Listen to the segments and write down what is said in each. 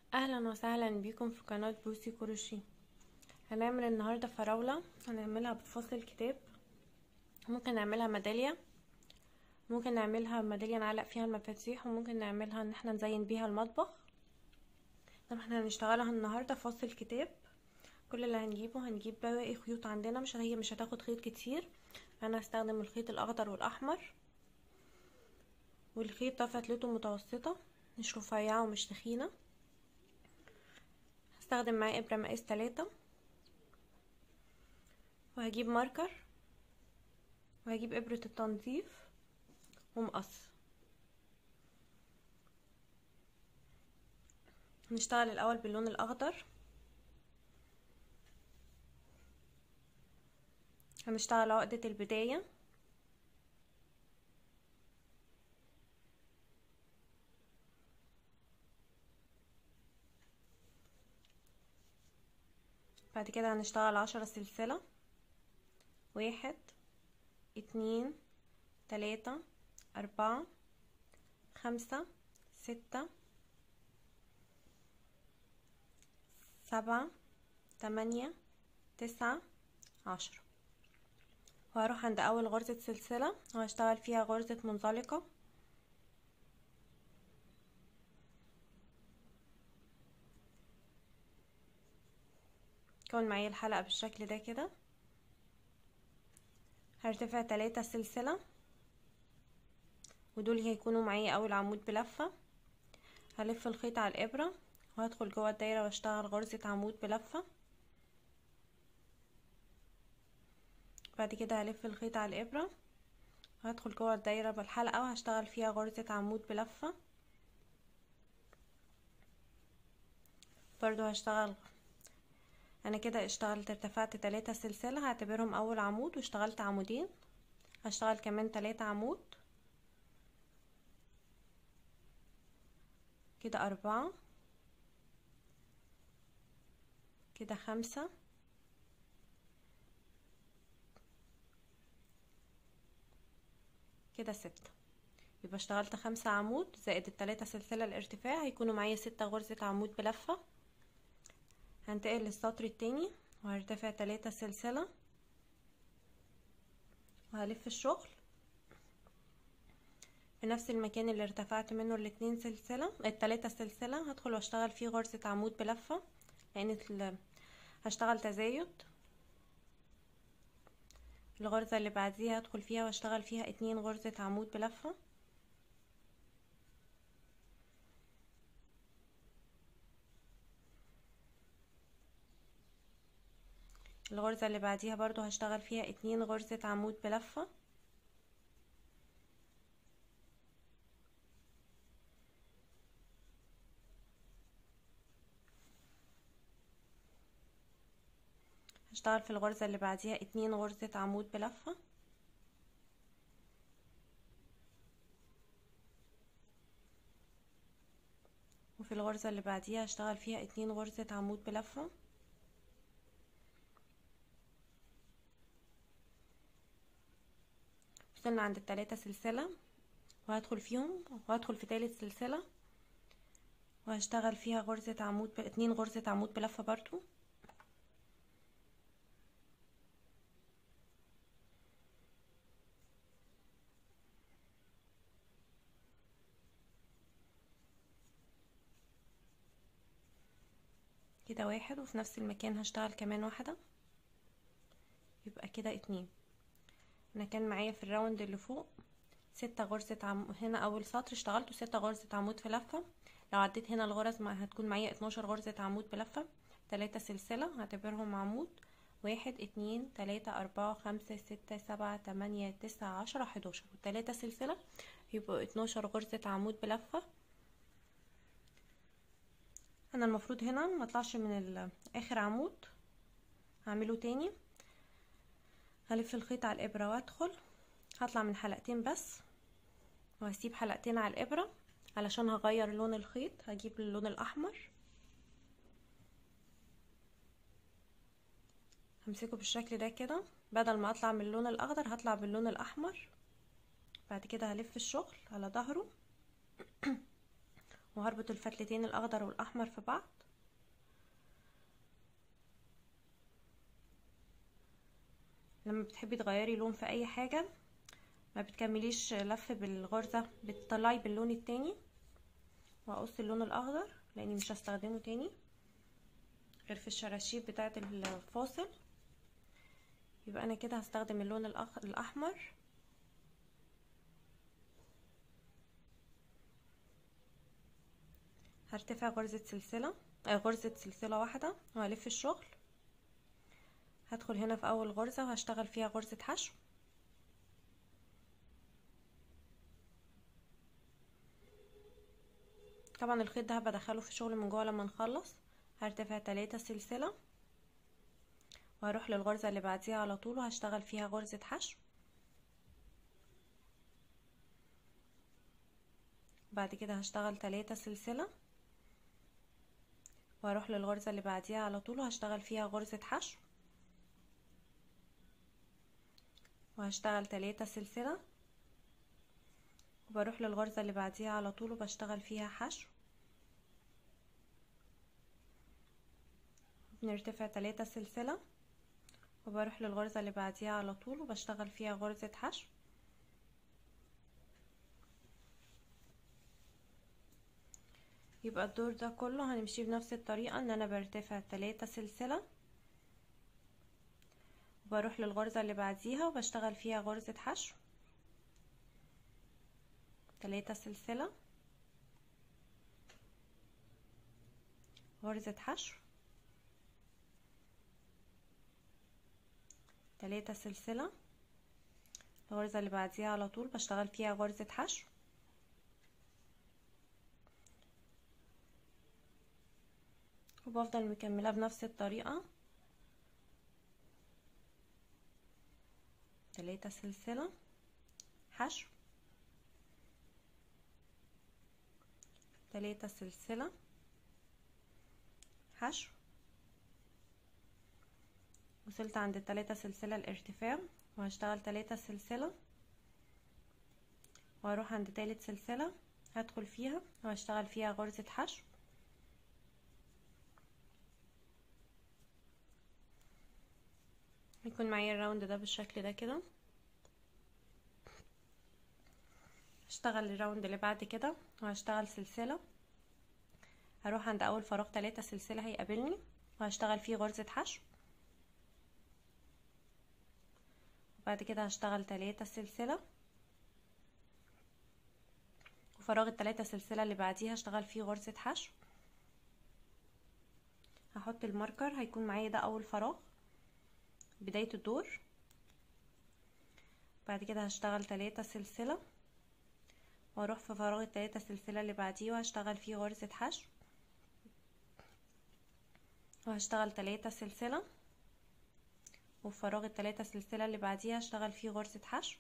اهلا وسهلا بيكم في قناة بوسي كروشيه هنعمل النهاردة فراولة هنعملها بفصل الكتاب ممكن نعملها ميدالية ممكن نعملها ميدالية نعلق فيها المفاتيح وممكن نعملها ان احنا نزين بيها المطبخ طبعا احنا هنشتغلها النهاردة في فصل الكتاب كل اللي هنجيبه هنجيب باقي خيوط عندنا مش هي مش هتاخد خيط كتير انا هستخدم الخيط الاخضر والاحمر والخيط ده فتلته متوسطة مش رفيعة ومش تخينة هستخدم معاه ابرة مقاس تلاتة وهجيب ماركر وهجيب ابرة التنظيف ومقص هنشتغل الاول باللون الاخضر هنشتغل عقدة البداية بعد كده هنشتغل عشرة سلسلة واحد اتنين تلاتة اربعة خمسة ستة سبعة تمانية تسعة عشرة وهروح عند اول غرزة سلسلة وهشتغل فيها غرزة منزلقة كون معايا الحلقة بالشكل ده كده هرتفع تلاتة سلسلة ودول هيكونوا معايا اول عمود بلفة هلف الخيط على الابرة وهدخل جوه الدايرة واشتغل غرزة عمود بلفة بعد كده هلف الخيط على الابرة وهدخل جوه الدايرة بالحلقة وهشتغل فيها غرزة عمود بلفة برضو هشتغل انا كده اشتغلت ارتفعت تلاتة سلسلة هعتبرهم اول عمود واشتغلت عمودين هشتغل كمان تلاتة عمود كده اربعة كده خمسة كده ستة يبقى اشتغلت خمسة عمود زائد التلاتة سلسلة الارتفاع هيكونوا معايا ستة غرزة عمود بلفة هنتقل للسطر التاني وهرتفع تلاتة سلسلة وهلف الشغل في نفس المكان اللي ارتفعت منه الاتنين سلسلة التلاتة سلسلة هدخل واشتغل فيه غرزة عمود بلفة لان هشتغل تزايد الغرزة اللي بعديها هدخل فيها واشتغل فيها اتنين غرزة عمود بلفة الغرزة اللي بعديها برضو هشتغل فيها اتنين غرزة عمود بلفة هشتغل في الغرزة اللي بعديها اتنين غرزة عمود بلفة وفي الغرزة اللي بعديها هشتغل فيها اتنين غرزة عمود بلفة وصلنا عند التلاتة سلسلة وهدخل فيهم وهدخل في تالت سلسلة وهشتغل فيها غرزة عمود ب... اتنين غرزة عمود بلفة برضو كده واحد وفي نفس المكان هشتغل كمان واحدة يبقى كده اتنين انا كان معايا في الراوند اللي فوق ستة غرزة عم... هنا اول سطر اشتغلته ستة غرزة عمود في لفة لو عديت هنا الغرز ما هتكون معايا اتناشر غرزة عمود بلفة تلاتة سلسلة هعتبرهم عمود واحد اتنين تلاتة اربعة خمسة ستة سبعة تمانية تسعة عشرة حداشر والتلاتة سلسلة يبقوا اتناشر غرزة عمود بلفة انا المفروض هنا ما اطلعش من اخر عمود هعمله تاني هلف الخيط على الابره وادخل هطلع من حلقتين بس وهسيب حلقتين على الابره علشان هغير لون الخيط هجيب اللون الاحمر همسكه بالشكل ده كده بدل ما اطلع من اللون الاخضر هطلع باللون الاحمر بعد كده هلف الشغل على ظهره وهربط الفتلتين الاخضر والاحمر في بعض لما بتحبي تغيري لون في اي حاجة ما بتكمليش لف بالغرزة بتطلعي باللون التاني واقص اللون الاخضر لاني مش هستخدمه تاني غير في الشراشيب بتاعه الفاصل يبقى انا كده هستخدم اللون الأخ... الاحمر هرتفع غرزة سلسلة آه غرزة سلسلة واحدة وهلف الشغل هدخل هنا في اول غرزة وهشتغل فيها غرزة حشو طبعا الخيط ده بدخله في الشغل من جوه لما نخلص هرتفع تلاتة سلسلة وهروح للغرزة اللي بعديها على طول وهشتغل فيها غرزة حشو بعد كده هشتغل تلاتة سلسلة وهروح للغرزة اللي بعديها على طول وهشتغل فيها غرزة حشو وهشتغل تلاتة سلسلة وبروح للغرزة اللي بعديها على طول وبشتغل فيها حشو بنرتفع تلاتة سلسلة وبروح للغرزة اللي بعديها على طول وبشتغل فيها غرزة حشو يبقى الدور ده كله هنمشي بنفس الطريقة ان انا برتفع تلاتة سلسلة وبروح للغرزة اللي بعديها وبشتغل فيها غرزة حشو تلاتة سلسلة غرزة حشو تلاتة سلسلة الغرزة اللي بعديها على طول بشتغل فيها غرزة حشو وبفضل مكملة بنفس الطريقة تلاتة سلسلة حشو تلاتة سلسلة حشو وصلت عند التلاتة سلسلة الارتفاع وهشتغل تلاتة سلسلة وهروح عند تالت سلسلة هدخل فيها وهشتغل فيها غرزة حشو يكون معايا الراوند ده بالشكل ده كده هشتغل الراوند اللي بعد كده وهشتغل سلسلة هروح عند اول فراغ تلاتة سلسلة هيقابلني وهشتغل فيه غرزة حشو وبعد كده هشتغل تلاتة سلسلة وفراغ التلاتة سلسلة اللي بعديها هشتغل فيه غرزة حشو هحط الماركر هيكون معايا ده اول فراغ بداية الدور بعد كده هشتغل تلاتة سلسلة واروح في فراغ التلاتة سلسلة اللي بعديه وهشتغل فيه غرزة حشو وهشتغل تلاتة سلسلة وفي فراغ التلاتة سلسلة اللي بعديها هشتغل فيه غرزة حشو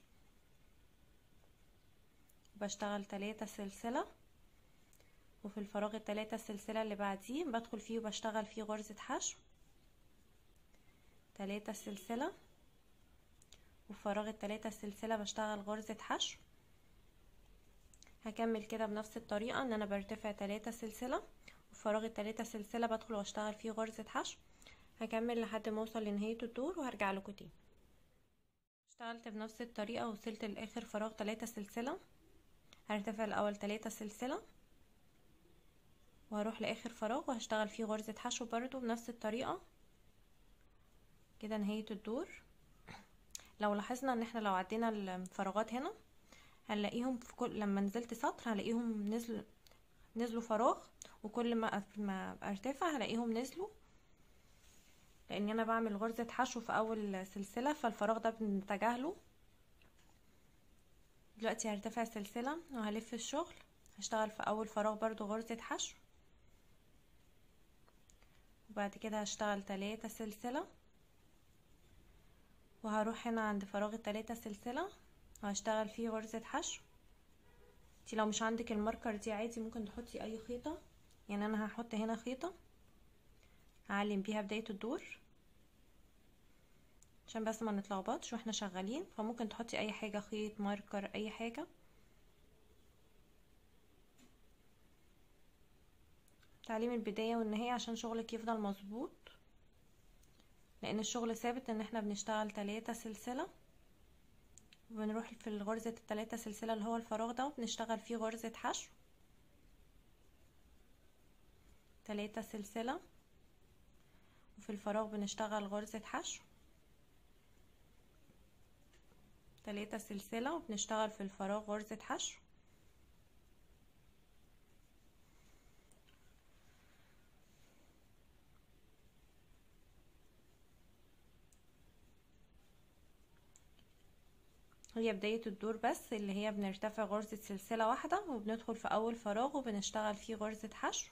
بشتغل تلاتة سلسلة وفي الفراغ التلاتة سلسلة اللي بعديه بدخل فيه وبشتغل فيه غرزة حشو تلاتة سلسلة وفي فراغ التلاتة سلسلة بشتغل غرزة حشو هكمل كده بنفس الطريقة ان انا برتفع تلاتة سلسلة وفي فراغ التلاتة سلسلة بدخل واشتغل فيه غرزة حشو هكمل لحد ما اوصل لنهاية الدور وهرجع لكم تاني اشتغلت بنفس الطريقة وصلت لاخر فراغ تلاتة سلسلة هرتفع الاول تلاتة سلسلة وهروح لاخر فراغ وهشتغل فيه غرزة حشو برضو بنفس الطريقة كده نهاية الدور لو لاحظنا ان احنا لو عدينا الفراغات هنا هنلاقيهم في كل لما نزلت سطر هلاقيهم نزلوا نزلوا فراغ وكل ما ما ارتفع هلاقيهم نزلوا لان انا بعمل غرزة حشو في اول سلسلة فالفراغ ده بنتجاهله دلوقتي هرتفع سلسلة وهلف الشغل هشتغل في اول فراغ برضو غرزة حشو وبعد كده هشتغل تلاتة سلسلة وهروح هنا عند فراغ التلاتة سلسلة وهشتغل فيه غرزة حشو انتي لو مش عندك الماركر دي عادي ممكن تحطي اي خيطة يعني انا هحط هنا خيطة هعلم بيها بداية الدور عشان بس ما نتلخبطش واحنا شغالين فممكن تحطي اي حاجة خيط ماركر اي حاجة تعليم البداية والنهاية عشان شغلك يفضل مظبوط لان الشغل ثابت ان احنا بنشتغل تلاتة سلسلة وبنروح في غرزة التلاتة سلسلة اللي هو الفراغ ده وبنشتغل فيه غرزة حشو تلاتة سلسلة وفي الفراغ بنشتغل غرزة حشو تلاتة سلسلة وبنشتغل في الفراغ غرزة حشو هي بداية الدور بس اللي هي بنرتفع غرزة سلسلة واحدة وبندخل في اول فراغ وبنشتغل فيه غرزة حشو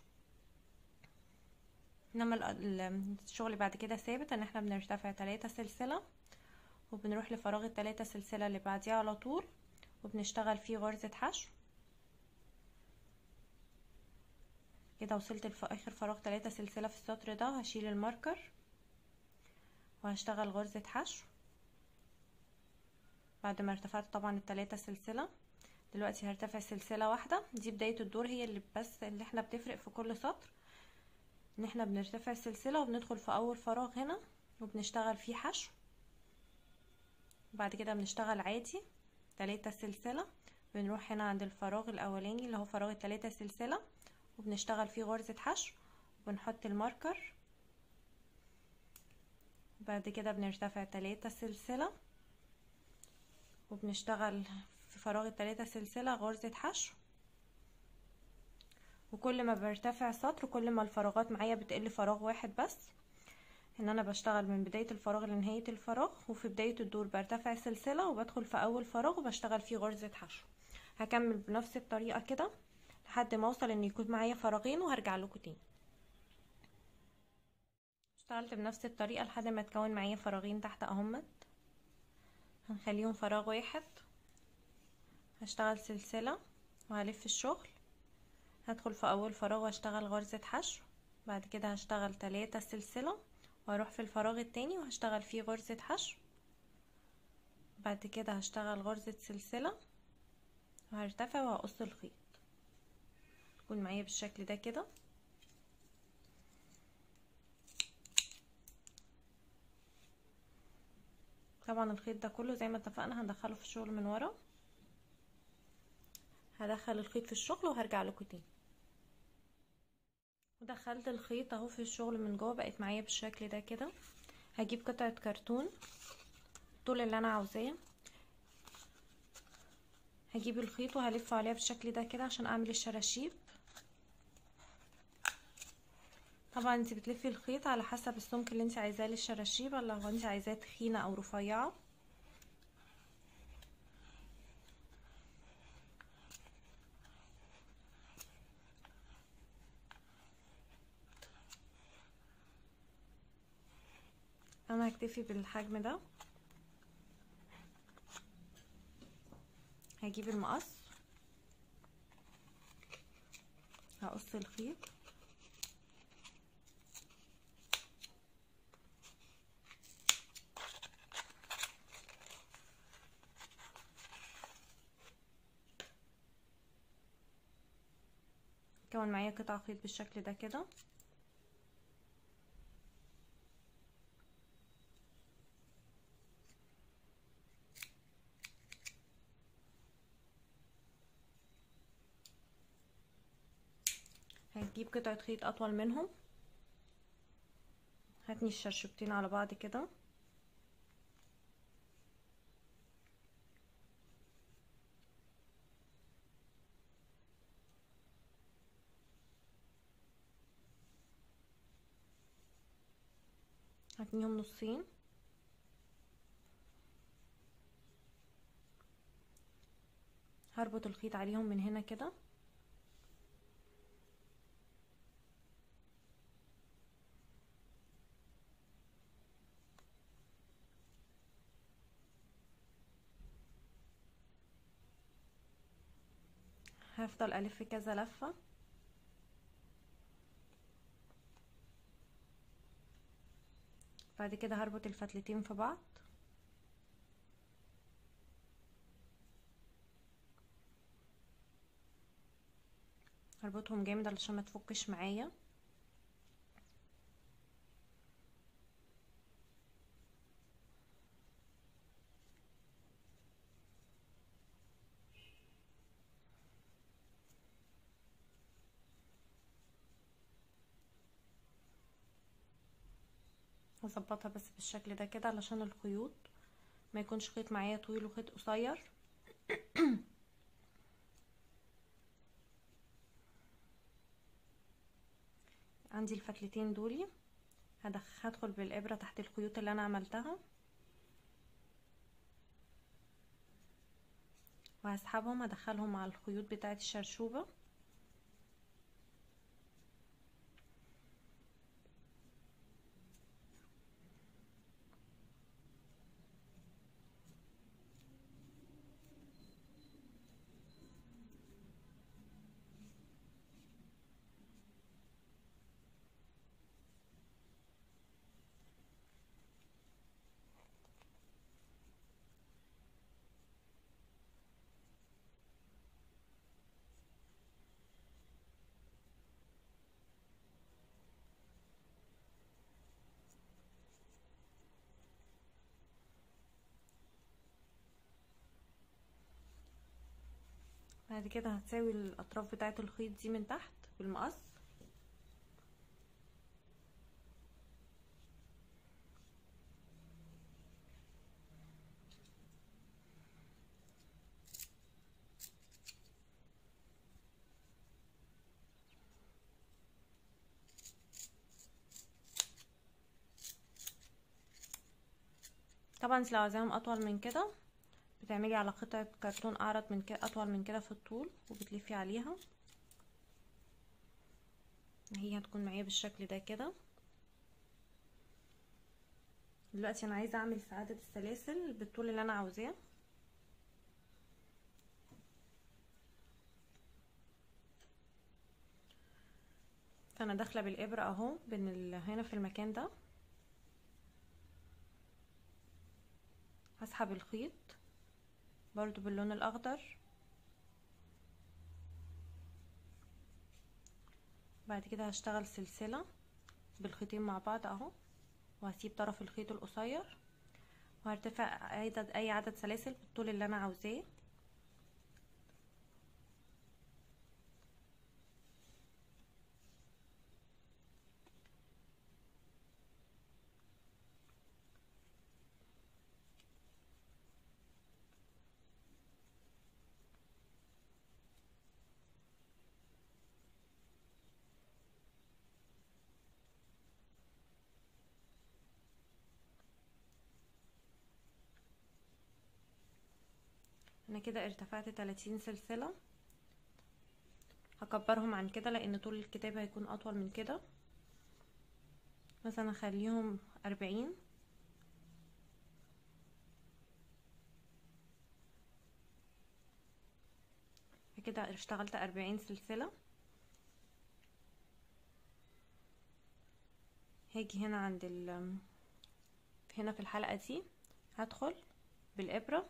انما الشغل بعد كده ثابت ان احنا بنرتفع تلاتة سلسلة وبنروح لفراغ التلاتة سلسلة اللي بعديها على طول وبنشتغل فيه غرزة حشو كده وصلت لاخر فراغ تلاتة سلسلة في السطر ده هشيل الماركر وهشتغل غرزة حشو بعد ما ارتفعت طبعا التلاتة سلسلة دلوقتي هرتفع سلسلة واحدة دي بداية الدور هي اللي بس اللي احنا بتفرق في كل سطر ان احنا بنرتفع سلسلة وبندخل في اول فراغ هنا وبنشتغل فيه حشو بعد كده بنشتغل عادي تلاتة سلسلة بنروح هنا عند الفراغ الاولاني اللي هو فراغ التلاتة سلسلة وبنشتغل فيه غرزة حشو وبنحط الماركر بعد كده بنرتفع تلاتة سلسلة وبنشتغل في فراغ التلاتة سلسلة غرزة حشو وكل ما برتفع سطر كل ما الفراغات معايا بتقل فراغ واحد بس ان انا بشتغل من بداية الفراغ لنهاية الفراغ وفي بداية الدور برتفع سلسلة وبدخل في اول فراغ وبشتغل فيه غرزة حشو هكمل بنفس الطريقة كده لحد ما اوصل ان يكون معايا فراغين وهرجع لكم تاني اشتغلت بنفس الطريقة لحد ما تكون معايا فراغين تحت اهمت هنخليهم فراغ واحد هشتغل سلسلة وهلف الشغل هدخل في اول فراغ واشتغل غرزة حشو بعد كده هشتغل تلاتة سلسلة واروح في الفراغ التاني وهشتغل فيه غرزة حشو بعد كده هشتغل غرزة سلسلة وهرتفع وهقص الخيط يكون معايا بالشكل ده كده طبعا الخيط ده كله زي ما اتفقنا هندخله في الشغل من ورا هدخل الخيط في الشغل وهرجع لكم تاني ودخلت الخيط اهو في الشغل من جوه بقت معايا بالشكل ده كده هجيب قطعه كرتون الطول اللي انا عاوزاه هجيب الخيط وهلفه عليها بالشكل ده كده عشان اعمل الشراشيب طبعا انت بتلفي الخيط على حسب السمك اللي انت عايزاه للشراشيب ولا لو انت عايزاه تخينه او رفيعه انا هكتفي بالحجم ده هجيب المقص هقص الخيط كون معايا قطع خيط بالشكل ده كده هنجيب قطعة خيط اطول منهم هتني الشرشبتين على بعض كده هتنيهم نصين هربط الخيط عليهم من هنا كده هفضل الف كذا لفه بعد كده هربط الفتلتين في بعض هربطهم جامد علشان ما تفكش معايا هظبطها بس بالشكل ده كده علشان الخيوط ما يكونش خيط معايا طويل وخيط قصير عندي الفتلتين دولي هدخل بالابره تحت الخيوط اللي انا عملتها وهسحبهم ادخلهم مع الخيوط بتاعه الشرشوبه بعد كده هتساوي الاطراف بتاعه الخيط دي من تحت بالمقص طبعا لو عايزاهم اطول من كده بتعملي على قطعة كرتون اعرض من كده اطول من كده في الطول وبتلفي عليها هي هتكون معايا بالشكل ده كده دلوقتي انا عايزه اعمل سعاده السلاسل بالطول اللي انا عاوزاه فانا داخله بالابره اهو بين هنا في المكان ده هسحب الخيط برضو باللون الاخضر بعد كده هشتغل سلسلة بالخيطين مع بعض اهو وهسيب طرف الخيط القصير وهرتفع عدد اي عدد سلاسل بالطول اللي انا عاوزاه انا كده ارتفعت 30 سلسلة هكبرهم عن كده لان طول الكتاب هيكون اطول من كده مثلا اخليهم 40 كده اشتغلت 40 سلسلة هاجي هنا عند ال هنا في الحلقة دي هدخل بالابرة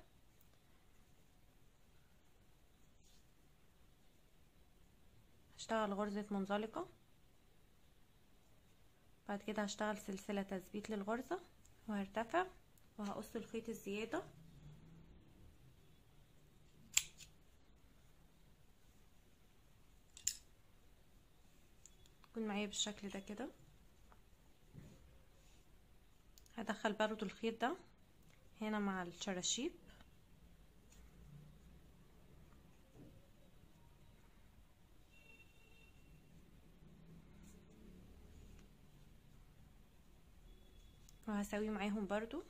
هشتغل غرزة منزلقة بعد كده هشتغل سلسلة تثبيت للغرزة وهرتفع وهقص الخيط الزيادة يكون معايا بالشكل ده كده هدخل برضو الخيط ده هنا مع الشراشيب وهسوي معاهم برضو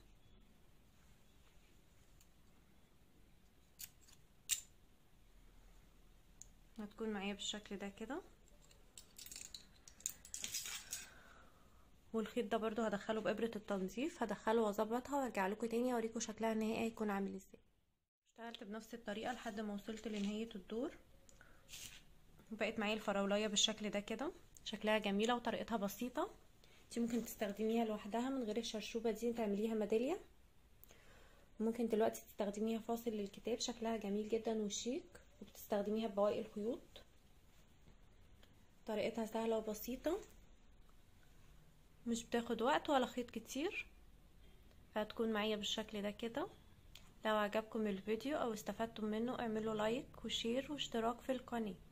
هتكون معايا بالشكل ده كده والخيط ده برضو هدخله بإبرة التنظيف هدخله واظبطها وارجع لكم تاني اوريكم شكلها النهائي هيكون عامل ازاي اشتغلت بنفس الطريقة لحد ما وصلت لنهاية الدور بقت معايا الفراولية بالشكل ده كده شكلها جميلة وطريقتها بسيطة دي ممكن تستخدميها لوحدها من غير الشرشوبة دي تعمليها ميدالية ممكن دلوقتي تستخدميها فاصل للكتاب شكلها جميل جدا وشيك وبتستخدميها ببواقي الخيوط طريقتها سهلة وبسيطة مش بتاخد وقت ولا خيط كتير فهتكون معايا بالشكل ده كده لو عجبكم الفيديو او استفدتم منه اعملوا لايك وشير واشتراك في القناه